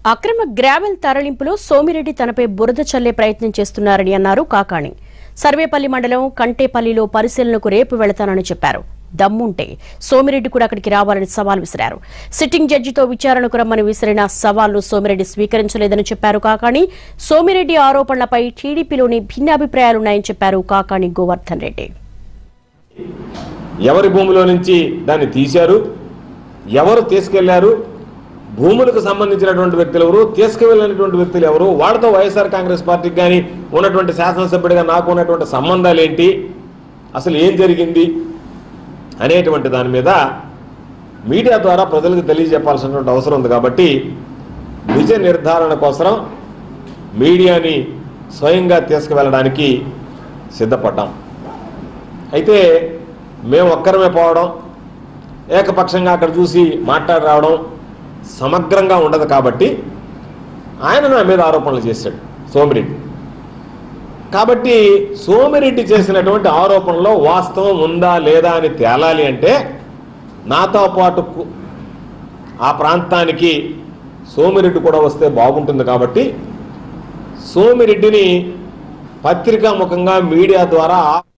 అక్రమ గ్రావెల్ తరలింపులో సోమిరెడ్డి తనపై బురద చల్లే ప్రయత్నం చేస్తున్నారని అన్నారు కాకాణి సర్వేపల్లి మండలం కంటేపల్లిలో పరిశీలనకు రేపు వెళతానని చెప్పారు దమ్ముంటే సోమిరెడ్డి కూడా అక్కడికి రావాలని సవాల్ విసిరారు సిట్టింగ్ జడ్జితో విచారణకు రమ్మని విసిరిన సవాల్ను సోమిరెడ్డి స్వీకరించలేదని చెప్పారు కాకాణి సోమిరెడ్డి ఆరోపణలపై టీడీపీలోని భిన్నాభిప్రాయాలున్నాయని చెప్పారు కాకాణి గోవర్ధన్ రెడ్డి ఎవరి భూమిలో నుంచి దాన్ని తీశారు ఎవరు తీసుకెళ్లారు భూములకు సంబంధించినటువంటి వ్యక్తులు ఎవరు తీసుకువెళ్ళినటువంటి వ్యక్తులు ఎవరు వాళ్ళతో వైఎస్ఆర్ కాంగ్రెస్ పార్టీకి కానీ ఉన్నటువంటి శాసనసభ్యుడిగా నాకు ఉన్నటువంటి సంబంధాలు ఏంటి అసలు ఏం జరిగింది అనేటువంటి దాని మీద మీడియా ద్వారా ప్రజలకు తెలియజెప్పాల్సినటువంటి అవసరం ఉంది కాబట్టి నిజ నిర్ధారణ కోసం మీడియాని స్వయంగా తీసుకువెళ్ళడానికి సిద్ధపడ్డాం అయితే మేము ఒక్కరమే పోవడం ఏకపక్షంగా అక్కడ చూసి మాట్లాడి రావడం సమగ్రంగా ఉండదు కాబట్టి ఆయన నా మీద ఆరోపణలు చేశాడు సోమిరెడ్డి కాబట్టి సోమిరెడ్డి చేసినటువంటి ఆరోపణలో వాస్తవం ఉందా లేదా అని తేలాలి అంటే నాతో పాటు కు- ఆ ప్రాంతానికి సోమిరెడ్డి కూడా వస్తే బాగుంటుంది కాబట్టి సోమిరెడ్డిని పత్రికా ముఖంగా మీడియా ద్వారా